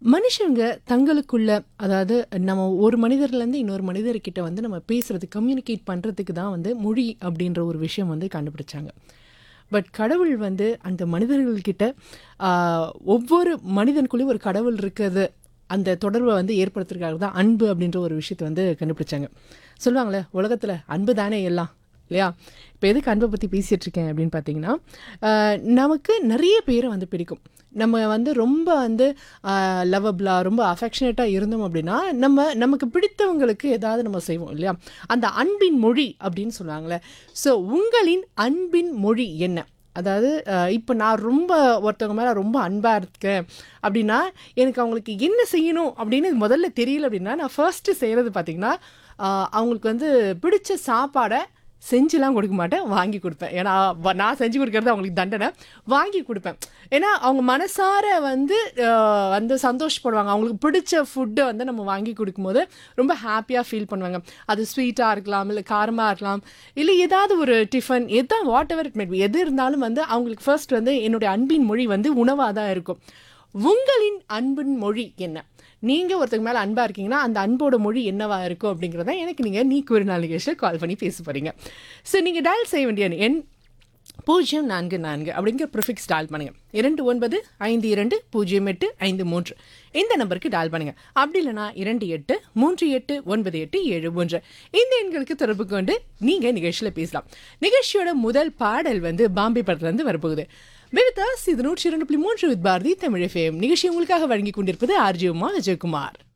மனுஷங்க தங்களுக்குள்ள அதாவது நம்ம ஒரு மனிதர்லேருந்து இன்னொரு மனிதர்கிட்ட வந்து நம்ம பேசுறது கம்யூனிகேட் பண்ணுறதுக்கு தான் வந்து மொழி அப்படின்ற ஒரு விஷயம் வந்து கண்டுபிடிச்சாங்க பட் கடவுள் வந்து அந்த மனிதர்கள்கிட்ட ஆஹ், ஒவ்வொரு மனிதனுக்குள்ளேயும் ஒரு கடவுள் இருக்கிறது அந்த தொடர்பை வந்து ஏற்படுத்துறதுக்காக தான் அன்பு அப்படின்ற ஒரு விஷயத்தை வந்து கண்டுபிடிச்சாங்க சொல்லுவாங்களே உலகத்தில் அன்பு தானே எல்லாம் இல்லையா இப்போ எதுக்கு அன்பை பற்றி பேசிகிட்டு இருக்கேன் அப்படின்னு பார்த்தீங்கன்னா ஆஹ், நமக்கு நிறைய பேரை வந்து பிடிக்கும் நம்ம வந்து ரொம்ப வந்து லவபிளாக ரொம்ப அஃபெக்ஷனேட்டாக இருந்தோம் அப்படின்னா நம்ம நமக்கு பிடித்தவங்களுக்கு ஏதாவது நம்ம செய்வோம் இல்லையா அந்த அன்பின் மொழி அப்படின்னு சொல்லுவாங்களே ஸோ உங்களின் அன்பின் மொழி என்ன அதாவது இப்போ நான் ரொம்ப ஒருத்தவங்க மேலே ரொம்ப அன்பாக இருக்கேன் அப்படின்னா எனக்கு அவங்களுக்கு என்ன செய்யணும் அப்படின்னு முதல்ல தெரியல அப்படின்னா நான் ஃபர்ஸ்ட்டு செய்கிறது பார்த்தீங்கன்னா ஆஹ், அவங்களுக்கு வந்து பிடிச்ச சாப்பாடை செஞ்சுலாம் கொடுக்க மாட்டேன் வாங்கி கொடுப்பேன் ஏன்னா வ- நான் செஞ்சு கொடுக்கறது அவங்களுக்கு தண்டனை வாங்கி கொடுப்பேன் ஏன்னா அவங்க மனசார வந்து ஆஹ், வந்து சந்தோஷப்படுவாங்க அவங்களுக்கு பிடிச்ச ஃபுட்டை வந்து நம்ம வாங்கி கொடுக்கும்போது ரொம்ப ஹாப்பியாக ஃபீல் பண்ணுவாங்க அது ஸ்வீட்டாக இருக்கலாம் இல்லை காரமாக இருக்கலாம் இல்லை ஏதாவது ஒரு டிஃபன் எதான் வாட் எவர் இட் மேட் எது இருந்தாலும் வந்து அவங்களுக்கு ஃபர்ஸ்ட் வந்து என்னுடைய அன்பின் மொழி வந்து உணவாக தான் இருக்கும் உங்களின் அன்பின் மொழி என்ன நீங்கள் ஒருத்தங்க மேலே அன்பாக இருக்கீங்கன்னா அந்த அன்போட மொழி என்னவா இருக்கும் அப்படிங்கிறத எனக்கு நீங்கள் நீ ஒரு நாள் நிகழ்ச்சியில் கால் பண்ணி பேச போகிறீங்க ஸோ நீங்கள் டயல் செய்ய வேண்டிய எண் பூஜ்ஜியம் நான்கு நான்கு அப்படிங்கிற ப்ரிஃபிக்ஸ் டால் பண்ணுங்க இரண்டு ஒன்பது ஐந்து இரண்டு பூஜ்ஜியம் எட்டு ஐந்து மூன்று இந்த நம்பருக்கு டால் பண்ணுங்க அப்படி இல்லைனா இரண்டு எட்டு மூன்று எட்டு ஒன்பது எட்டு ஏழு மூன்று இந்த எண்களுக்கு தொடர்பு கொண்டு நீங்க நிகழ்ச்சியில பேசலாம் நிகழ்ச்சியோட முதல் பாடல் வந்து பாம்பே படத்துல இருந்து வரப்போகுது விவிதாஸ் இது நூற்றி இரண்டு புள்ளி மூன்று வித் பாரதி தமிழ் எஃப்எம் நிகழ்ச்சி உங்களுக்காக வழங்கி கொண்டிருப்பது ஆர்ஜி உமா விஜயகுமார்